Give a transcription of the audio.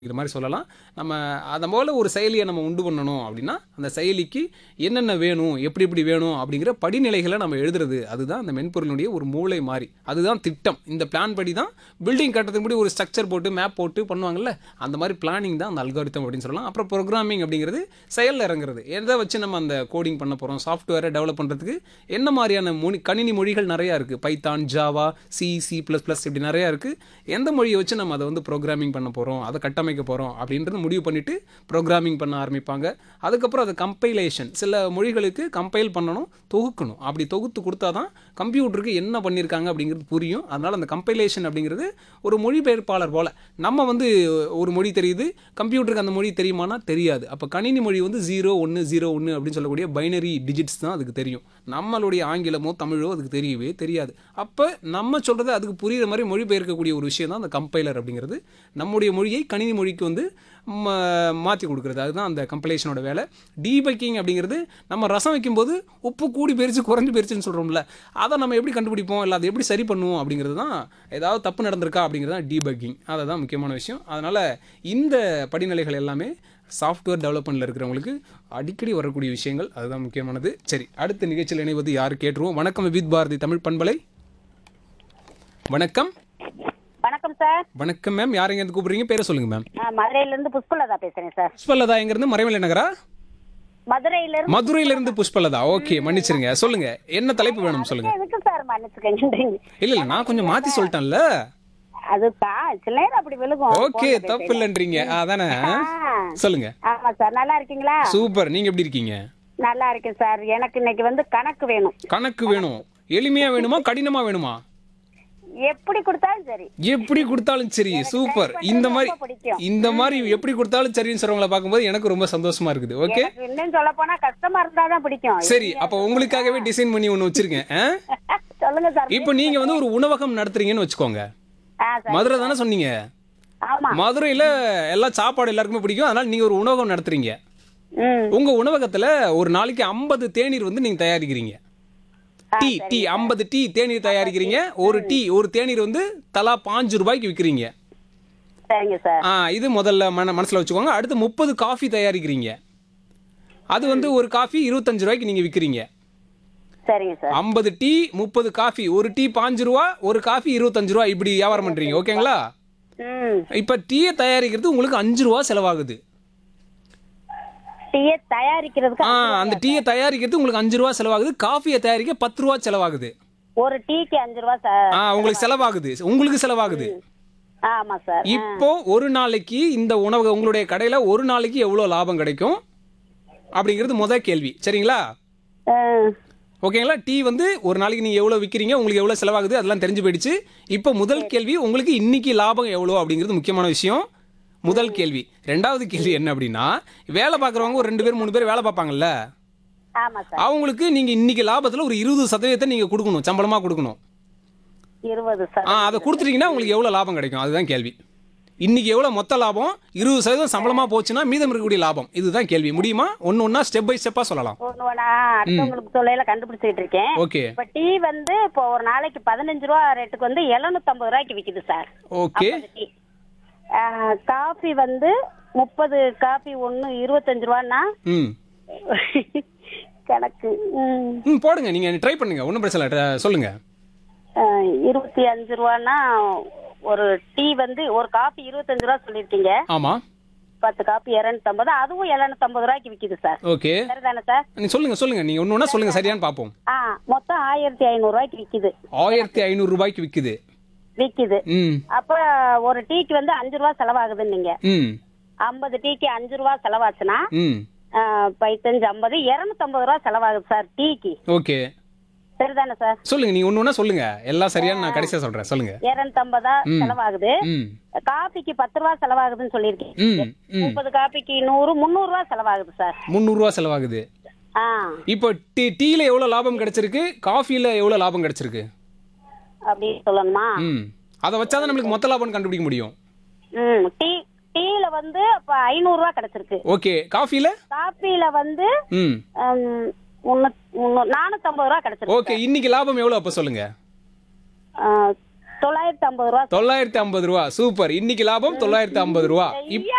இது மாதிரி சொல்லலாம் நம்ம அதை போல் ஒரு செயலியை நம்ம உண்டு பண்ணணும் அப்படின்னா அந்த செயலிக்கு என்னென்ன வேணும் எப்படி எப்படி வேணும் அப்படிங்கிற படிநிலைகளை நம்ம எழுதுறது அதுதான் அந்த மென்பொருளுடைய ஒரு மூளை மாதிரி அதுதான் திட்டம் இந்த பிளான் படி தான் பில்டிங் கட்டுறதுக்கு முன்னாடி ஒரு ஸ்ட்ரக்சர் போட்டு மேப் போட்டு பண்ணுவாங்கல்ல அந்த மாதிரி பிளானிங் தான் அந்த அல்காரிதம் அப்படின்னு சொல்லலாம் அப்புறம் ப்ரோக்ராமிங் அப்படிங்கிறது செயலில் இறங்குறது எதை வச்சு நம்ம அந்த கோடிங் பண்ண போகிறோம் சாஃப்ட்வேரை டெவலப் பண்ணுறதுக்கு என்ன மாதிரியான மொழி கணினி மொழிகள் நிறையா இருக்குது Python Java C C plus plus இப்படி நிறையா இருக்குது எந்த மொழியை வச்சு நம்ம அதை வந்து ப்ரோக்ராமிங் பண்ண போகிறோம் அதை கட்டமைக்க போகிறோம் அப்படின்றது முடிவு பண்ணிவிட்டு ப்ரோக்ராமிங் பண்ண ஆரம்பிப்பாங்க அதுக்கப்புறம் அது கம்பைலேஷன் சில மொழிகளுக்கு கம்பைல் பண்ணணும் தொகுக்கணும் அப்படி தொகுத்து கொடுத்தா தான் கம்ப்யூட்டருக்கு என்ன பண்ணியிருக்காங்க அப்படிங்கிறது புரியும் அதனால் அந்த கம்பைலேஷன் அப்படிங்கிறது ஒரு மொழிபெயர்ப்பாளர் போல் நம்ம வந்து ஒரு மொழி தெரியுது கம்ப்யூட்டருக்கு அந்த மொழி தெரியுமானா தெரியாது அப்போ கணினி மொழி வந்து ஜீரோ ஒன்று ஜீரோ ஒன்று அப்படின்னு சொல்லக்கூடிய பைனரி டிஜிட்ஸ் தான் அதுக்கு தெரியும் நம்மளுடைய ஆங்கிலமோ தமிழோ அதுக்கு தெரியவே தெரியாது அப்போ நம்ம சொல்கிறது அதுக்கு புரியுற மாதிரி மொழிபெயர்க்கக்கூடிய ஒரு விஷயம் தான் அந்த கம்பைலர் அப்படிங்கிறது நம்முடைய மொழியை கணினி மொழிக்கு வந்து மாற்றி கொடுக்குறது அதுதான் அந்த கம்பைலேஷனோட வேலை டீபக்கிங் அப்படிங்கிறது நம்ம ரசம் வைக்கும்போது உப்பு கூடி போயிருச்சு குறைஞ்சு போயிருச்சுன்னு சொல்கிறோம்ல அதை நம்ம எப்படி கண்டுபிடிப்போம் இல்லை அதை எப்படி சரி பண்ணுவோம் அப்படிங்கிறது தான் ஏதாவது தப்பு நடந்திருக்கா அப்படிங்கிறது தான் டீபக்கிங் அதை தான் முக்கியமான விஷயம் அதனால் இந்த படிநிலைகள் எல்லாமே சாஃப்ட்வேர் டெவலப்மெண்ட்டில் இருக்கிறவங்களுக்கு அடிக்கடி வரக்கூடிய விஷயங்கள் அதுதான் முக்கியமானது சரி அடுத்த நிகழ்ச்சியில் இணைவது யார் கேட்டுருவோம் வணக்கம் வித் பாரதி தமிழ் பண்பலை வணக்கம் வணக்கம் சார் வணக்கம் மேம் யார் எங்கேருந்து கூப்பிடுறீங்க பேரை சொல்லுங்க மேம் நான் மதுரையில இருந்து புஷ்பலதா பேசுறேன் சார் புஷ்பலதா எங்கேருந்து மறைமலை நகரா மதுரையில இருந்து மதுரையில இருந்து புஷ்பலதா ஓகே மன்னிச்சிருங்க சொல்லுங்க என்ன தலைப்பு வேணும் சொல்லுங்க எதுக்கு சார் மன்னிச்சுக்கன்றீங்க இல்ல இல்ல நான் கொஞ்சம் மாத்தி சொல்லிட்டேன்ல அது தான் சில நேரம் அப்படி விழுகும் ஓகே தப்பு இல்லைன்றீங்க அதானே ஆ. சொல்லுங்க ஆமா சார் நல்லா இருக்கீங்களா சூப்பர் நீங்க எப்படி இருக்கீங்க நல்லா இருக்கேன் சார் எனக்கு இன்னைக்கு வந்து கணக்கு வேணும் கணக்கு வேணும் எளிமையா வேணுமா கடினமா வேணுமா எப்படி கொடுத்தாலும் சரி எப்படி கொடுத்தாலும் சரி சூப்பர் இந்த மாதிரி ரொம்ப பிடிக்கும். இந்த மாதிரி எப்படி கொடுத்தாலும் சரின்னு சொல்றவங்கள பார்க்கும்போது எனக்கு ரொம்ப சந்தோஷமா இருக்குது ஓகே எனக்கு இன்னும் சொல்ல போனா கஷ்டமா இருந்தாதான் பிடிக்கும் சரி அப்ப உங்களுக்காகவே டிசைன் பண்ணி ஒன்று வச்சிருக்கேன் ஆ? சொல்லுங்க சார் இப்போ நீங்க வந்து ஒரு உணவகம் நடத்துறீங்கன்னு வச்சுக்கோங்க ஆ சார் மதுரை தானே சொன்னீங்க ஆமா மதுரையில எல்லா சாப்பாடு எல்லாருக்குமே பிடிக்கும் அதனால நீங்க ஒரு உணவகம் நடத்துறீங்க ம் உங்க உணவகத்துல ஒரு நாளைக்கு ஐம்பது தேநீர் வந்து நீங்க தயாரிக்கிறீங்க டீ டீ ஐம்பது டீ தேநீர் தயாரிக்கிறீங்க ஒரு டீ ஒரு தேநீர் வந்து தலா பாஞ்சு ரூபாய்க்கு விற்கிறீங்க சரிங்க சார் ஆ இது முதல்ல மன மனசில் வச்சுக்கோங்க அடுத்து முப்பது காஃபி தயாரிக்கிறீங்க அது வந்து ஒரு காஃபி இருபத்தஞ்சு ரூபாய்க்கு நீங்கள் விற்கிறீங்க சரிங்க சார் ஐம்பது டீ முப்பது காஃபி ஒரு டீ பாஞ்சு ரூபா ஒரு காஃபி இருபத்தஞ்சு ரூபா இப்படி வியாபாரம் பண்ணுறீங்க ஓகேங்களா ம் இப்போ டீயை தயாரிக்கிறது உங்களுக்கு அஞ்சு ரூபா செலவாகுது டீயை தயாரிக்கிறதுக்கு ஆ அந்த டீயை தயாரிக்கிறது உங்களுக்கு அஞ்சு ரூபா செலவாகுது காஃபியை தயாரிக்க பத்து ரூபா செலவாகுது ஒரு டீக்கு அஞ்சு ரூபா சார் ஆ உங்களுக்கு செலவாகுது உங்களுக்கு செலவாகுது ஆமா சார் இப்போ ஒரு நாளைக்கு இந்த உணவு உங்களுடைய கடையில் ஒரு நாளைக்கு எவ்வளோ லாபம் கிடைக்கும் அப்படிங்கிறது முத கேள்வி சரிங்களா ஆ, ஓகேங்களா டீ வந்து ஒரு நாளைக்கு நீங்கள் எவ்வளோ விற்கிறீங்க உங்களுக்கு எவ்வளோ செலவாகுது அதெல்லாம் தெரிஞ்சு போயிடுச்சு இப்போ முதல் கேள்வி உங்களுக்கு இன்னைக்கு லாபம் எவ்வளோ அப்படிங்கிறது முக்கியமான விஷயம் முதல் கேள்வி ரெண்டாவது கேள்வி என்ன அப்படின்னா வேலை பார்க்குறவங்க ஒரு ரெண்டு பேர் மூணு பேர் வேலை பார்ப்பாங்கல்ல ஆமா சார் அவங்களுக்கு நீங்கள் இன்னைக்கு லாபத்தில் ஒரு இருபது சதவீதத்தை நீங்கள் கொடுக்கணும் சம்பளமாக கொடுக்கணும் இருபது ஆ சார் அதை கொடுத்துட்டீங்கன்னா உங்களுக்கு எவ்வளோ லாபம் கிடைக்கும் அதுதான் கேள்வி இன்னைக்கு எவ்வளோ மொத்த லாபம் இருபது சதவீதம் சம்பளமாக போச்சுன்னா மீதம் இருக்கக்கூடிய லாபம் இதுதான் கேள்வி முடியுமா ஒன்று ஒன்றா ஸ்டெப் பை ஸ்டெப்பாக சொல்லலாம் ஒண்ணு ஒண்ணா அடுத்தவங்களுக்கு சொல்லையில கண்டுபிடிச்சிட்டு இருக்கேன் ஓகே இப்ப டீ வந்து இப்போ ஒரு நாளைக்கு பதினஞ்சு ரூபா ரேட்டுக்கு வந்து 750 ரூபாய்க்கு விக்குது சார் ஓகே ஐம்பது டீ ஆ, காஃபி வந்து முப்பது காஃபி ஒண்ணு இருபத்தஞ்சு ரூபான்னா ம் கணக்கு ம், ம் போடுங்க நீங்கள் ட்ரை பண்ணுங்க ஒன்றும் பிரச்சனை இல்லை ட்ரை- சொல்லுங்க ஆ, இருபத்தி அஞ்சு ரூபான்னா ஒரு டீ வந்து ஒரு காஃபி இருபத்தஞ்சு ரூபா சொல்லியிருக்கீங்க ஆமாம் பத்து காப்பி இரநூத்தம்பது அதுவும் எழுநூத்தம்பது ரூபாய்க்கு விக்குது சார் ஓகே சரிதானே சார் நீ சொல்லுங்க சொல்லுங்க நீங்க ஒன்று ஒன்றா சொல்லுங்க சரியான்னு பார்ப்போம் ஆ மொத்தம் ஆயிரத்தி ஐநூறு ரூபாய்க்கு விக்குது ஆயிரத்தி ஐநூறு ரூபாய்க்கு விற்குது விக்குது ம் அப்ப ஒரு டீக்கு வந்து அஞ்சு ரூபா செலவாகுதுன்னு நீங்க ம் ஐம்பது டீக்கு அஞ்சு ரூபா செலவாச்சுன்னா ம் ஆ, பைத்தஞ்சு ஐம்பது இரநூத்தம்பது ரூபா செலவாகுது சார் டீக்கு ஓகே சரிதானே சார் சொல்லுங்க நீங்க ஒன்று ஒன்றா சொல்லுங்க எல்லாம் சரியான்னு நான் கடைசியாக சொல்றேன் சொல்லுங்க இரநூத்தம்பதா செலவாகுது ம் காபிக்கு பத்து ரூபா செலவாகுதுன்னு சொல்லியிருக்கேன் ம் ம் முப்பது காப்பிக்கு நூறு முந்நூறு ரூபா செலவாகுது சார் முந்நூறுரூவா செலவாகுது ஆ இப்போ டீ டீயில் எவ்வளோ லாபம் கிடைச்சிருக்கு காஃபியில் எவ்வளோ லாபம் கிடைச்சிருக்கு அப்படின்னு சொல்லணுமா ம் அதை வச்சாதான் நம்மளுக்கு மொத்த லாபம் கண்டுபிடிக்க முடியும் ம் டீ டீல வந்து அப்ப ஐநூறு ரூபா கிடைச்சிருக்கு ஓகே காஃபியில் காப்பியில வந்து ம் ம், முன்னூத்- முன்னூ- நானூத்தம்பது ரூபா கிடைச்சிருக்கு ஓகே இன்னைக்கு லாபம் எவ்வளோ அப்போ சொல்லுங்க ஆ, தொள்ளாயிரத்தி ஐம்பது ரூபா தொள்ளாயிரத்தி ஐம்பது ரூபா சூப்பர் இன்னைக்கு லாபம் தொள்ளாயிரத்தி ஐம்பது ரூபா